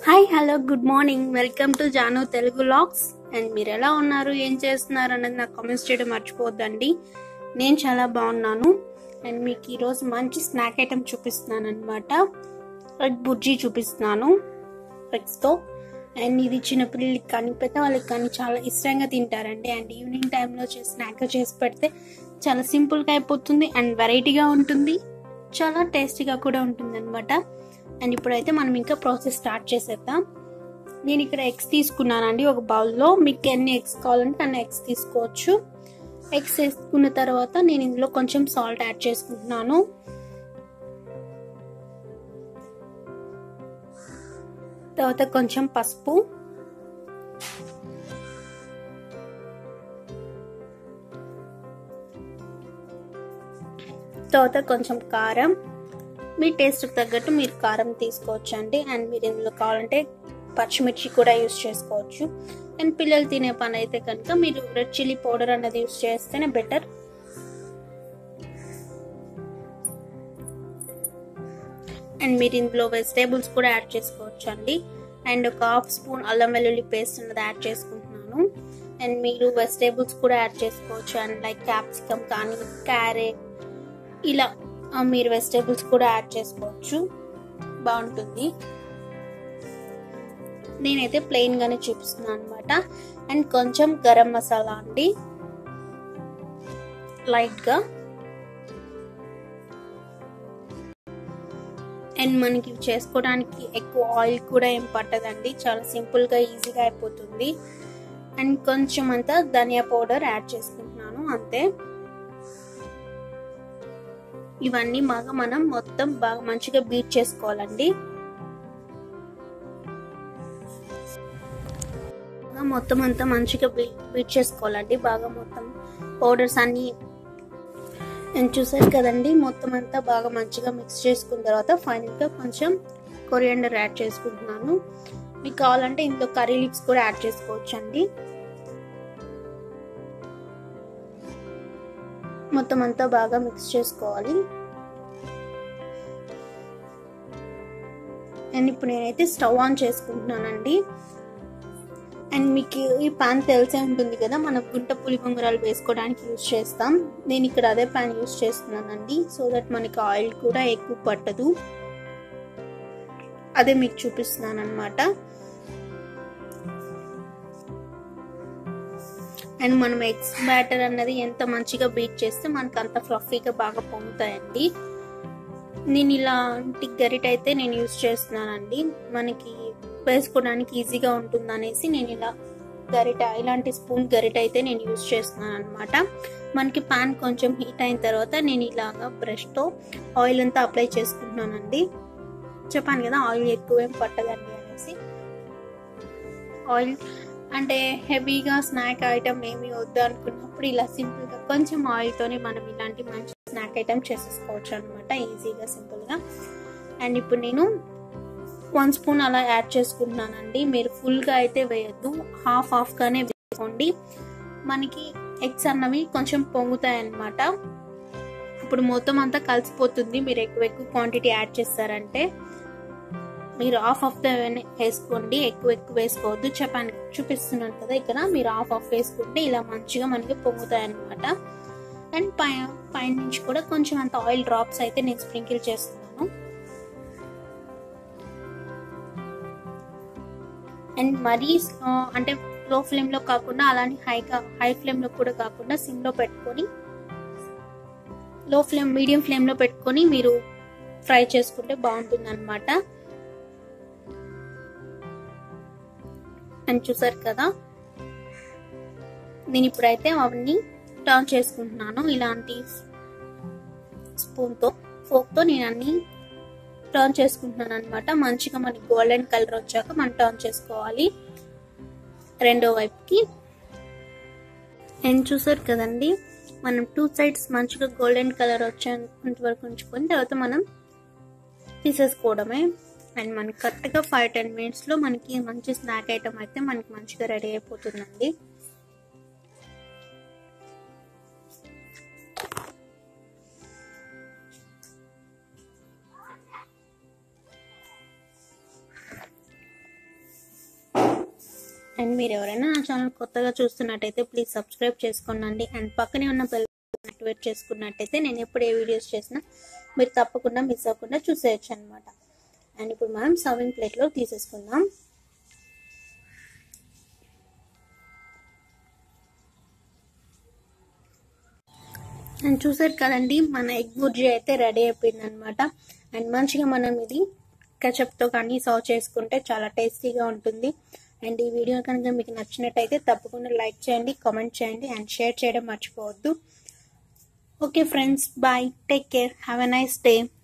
hi hello good morning welcome to Janu Telugu logs and మీరు ఎలా ఉన్నారు ఏం చేస్తున్నారు అనేది నాకు కామెంట్స్ చేయడం మర్చిపోవద్దండి నేను చాలా బాగున్నాను అండ్ మీకు ఈరోజు మంచి స్నాక్ ఐటమ్ చూపిస్తున్నాను అనమాట ఎగ్ బుజ్జి చూపిస్తున్నాను ఎగ్స్తో అండ్ ఇది చిన్నపిల్లలకి కానీ పెద్దవాళ్ళకి కానీ చాలా ఇష్టంగా తింటారండి అండ్ ఈవినింగ్ టైంలో చేసి స్నాక్ చేసి పెడితే చాలా సింపుల్గా అయిపోతుంది అండ్ వెరైటీగా ఉంటుంది చాలా టేస్టీగా కూడా ఉంటుంది అనమాట అండ్ ఇప్పుడైతే మనం ఇంకా ప్రాసెస్ స్టార్ట్ చేసేద్దాం నేను ఇక్కడ ఎగ్స్ తీసుకున్నానండి ఒక బౌల్లో మీకు ఎన్ని ఎగ్స్ కావాలంటే అన్ని ఎగ్స్ తీసుకోవచ్చు ఎగ్స్ వేసుకున్న తర్వాత నేను ఇందులో కొంచెం సాల్ట్ యాడ్ చేసుకుంటున్నాను తర్వాత కొంచెం పసుపు తర్వాత కొంచెం కారం మీ టేస్ట్కి తగ్గట్టు మీరు కారం తీసుకోవచ్చు అండి అండ్ మీరు ఇందులో కావాలంటే పచ్చిమిర్చి కూడా యూస్ చేసుకోవచ్చు అండ్ పిల్లలు తినే పని అయితే కనుక మీరు రెడ్ చిల్లీ పౌడర్ అన్నది యూస్ చేస్తేనే బెటర్ అండ్ మీరు ఇందులో వెజిటేబుల్స్ కూడా యాడ్ చేసుకోవచ్చు అండి అండ్ ఒక హాఫ్ స్పూన్ అల్లం వెల్లుల్లి పేస్ట్ అన్నది యాడ్ చేసుకుంటున్నాను అండ్ మీరు వెజిటేబుల్స్ కూడా యాడ్ చేసుకోవచ్చు అండ్ లైక్ క్యాప్సికమ్ కానీ క్యారెట్ ఇలా మీరు వెజిటేబుల్స్ కూడా యాడ్ చేసుకోవచ్చు బాగుంటుంది నేనైతే ప్లెయిన్ గానే చూపిస్తున్నాను అనమాట అండ్ కొంచెం గరం మసాలా అండి లైట్ గా అండ్ మనకి చేసుకోవడానికి ఎక్కువ ఆయిల్ కూడా ఏం పట్టదండి చాలా సింపుల్ గా ఈజీగా అయిపోతుంది అండ్ కొంచెం అంతా ధనియా పౌడర్ యాడ్ చేసుకుంటున్నాను అంతే ఇవన్నీ బాగా మనం మొత్తం బాగా మంచిగా బీట్ చేసుకోవాలండి మొత్తం అంతా మంచిగా బీట్ చేసుకోవాలండి బాగా మొత్తం పౌడర్స్ అన్ని నేను చూసాను కదండి మొత్తం అంతా బాగా మంచిగా మిక్స్ చేసుకున్న తర్వాత ఫైనల్గా కొంచెం కొరియండర్ యాడ్ చేసుకుంటున్నాను మీకు కావాలంటే ఇందులో కర్రీ లీవ్స్ కూడా యాడ్ చేసుకోవచ్చు అండి మొత్తం అంతా బాగా మిక్స్ చేసుకోవాలి అండ్ ఇప్పుడు నేనైతే స్టవ్ ఆన్ చేసుకుంటున్నానండి అండ్ మీకు ఈ పాన్ తెలిసే ఉంటుంది కదా మనం గుంట పులి బొంగరాలు వేసుకోవడానికి యూస్ చేస్తాం నేను ఇక్కడ అదే పాన్ యూస్ చేస్తున్నానండి సో దట్ మనకి ఆయిల్ కూడా ఎక్కువ పట్టదు అదే మీకు చూపిస్తున్నాను అనమాట అండ్ మనం ఎగ్స్ బ్యాటర్ అన్నది ఎంత మంచిగా బీట్ చేస్తే మనకు అంత ఫ్లఫీగా బాగా పొంగుతాయండి నేను ఇలాంటి గరిట అయితే నేను యూస్ చేస్తున్నానండి మనకి వేసుకోవడానికి ఈజీగా ఉంటుంది అనేసి నేను ఇలా గరిట ఇలాంటి స్పూన్ గరిట అయితే నేను యూస్ చేస్తున్నాను అనమాట మనకి పాన్ కొంచెం హీట్ అయిన తర్వాత నేను ఇలాగా బ్రష్తో ఆయిల్ అంతా అప్లై చేసుకుంటున్నానండి చెప్పాను కదా ఆయిల్ ఎక్కువేం పట్టదండి అనేసి ఆయిల్ అంటే హెవీగా స్నాక్ ఐటమ్ ఏమి వద్దు అనుకున్నప్పుడు ఇలా సింపుల్గా కొంచెం ఆయిల్తోనే మనం ఇలాంటి మంచి స్నాక్ ఐటమ్ చేసేసుకోవచ్చు అనమాట ఈజీగా సింపుల్గా అండ్ ఇప్పుడు నేను వన్ స్పూన్ అలా యాడ్ చేసుకుంటున్నానండి మీరు ఫుల్గా అయితే వేయద్దు హాఫ్ హాఫ్గానే వేసుకోండి మనకి ఎగ్స్ అన్నవి కొంచెం పొంగుతాయి అన్నమాట ఇప్పుడు మొత్తం అంతా కలిసిపోతుంది మీరు ఎక్కువ ఎక్కువ క్వాంటిటీ యాడ్ చేస్తారంటే మీరు హాఫ్ ఆఫ్ ద వేసుకోండి ఎక్కువ ఎక్కువ వేసుకోవద్దు చెప్పాను చూపిస్తున్నాను కదా ఇక్కడ మీరు హాఫ్ ఆఫ్ వేసుకుంటే ఇలా మంచిగా మనకి పొంగుతాయి అనమాట అండ్ పై పైన నుంచి కూడా కొంచెం అంత ఆయిల్ డ్రాప్స్ అయితే నేను స్ప్రింకిల్ చేస్తున్నాను అండ్ మరీ అంటే లో ఫ్లేమ్ లో కాకుండా అలానే హైగా హై ఫ్లేమ్ లో కూడా కాకుండా సిమ్ లో పెట్టుకొని లో ఫ్లేమ్ మీడియం ఫ్లేమ్ లో పెట్టుకొని మీరు ఫ్రై చేసుకుంటే బాగుంటుంది అనమాట అని చూసారు కదా నేను ఇప్పుడైతే అవన్నీ టర్న్ చేసుకుంటున్నాను ఇలాంటి స్పూన్తో ఫోక్తో నేను అన్ని టర్న్ చేసుకుంటున్నాను అనమాట మంచిగా మనకి గోల్డెన్ కలర్ వచ్చాక మనం టర్న్ చేసుకోవాలి రెండో వైపుకి అండ్ చూసారు కదండి మనం టూ సైడ్స్ మంచిగా గోల్డెన్ కలర్ వచ్చేంత వరకు ఉంచుకొని తర్వాత మనం తీసేసుకోవడమే అండ్ మనకి కరెక్ట్గా ఫైవ్ టెన్ మినిట్స్లో మనకి మంచి స్నాక్ ఐటమ్ అయితే మనకి మంచిగా రెడీ అయిపోతుందండి అండ్ మీరు ఎవరైనా నా ఛానల్ కొత్తగా చూస్తున్నట్టయితే ప్లీజ్ సబ్స్క్రైబ్ చేసుకోండి అండ్ పక్కనే ఉన్న బెల్ యాక్టివేట్ చేసుకున్నట్టయితే నేను ఎప్పుడు ఏ వీడియోస్ చేసినా మీరు తప్పకుండా మిస్ అవ్వకుండా చూసేయచ్చు అనమాట అండ్ ఇప్పుడు మనం సర్వింగ్ ప్లేట్లో తీసేసుకుందాం అండ్ చూసారు కదండి మన ఎగ్ బుర్జీ అయితే రెడీ అయిపోయింది అనమాట అండ్ మంచిగా మనం ఇది కచప్తో కానీ సర్వ్ చేసుకుంటే చాలా టేస్టీగా ఉంటుంది అండ్ ఈ వీడియో కనుక మీకు నచ్చినట్టయితే తప్పకుండా లైక్ చేయండి కామెంట్ చేయండి అండ్ షేర్ చేయడం మర్చిపోవద్దు okay friends bye take care have a nice day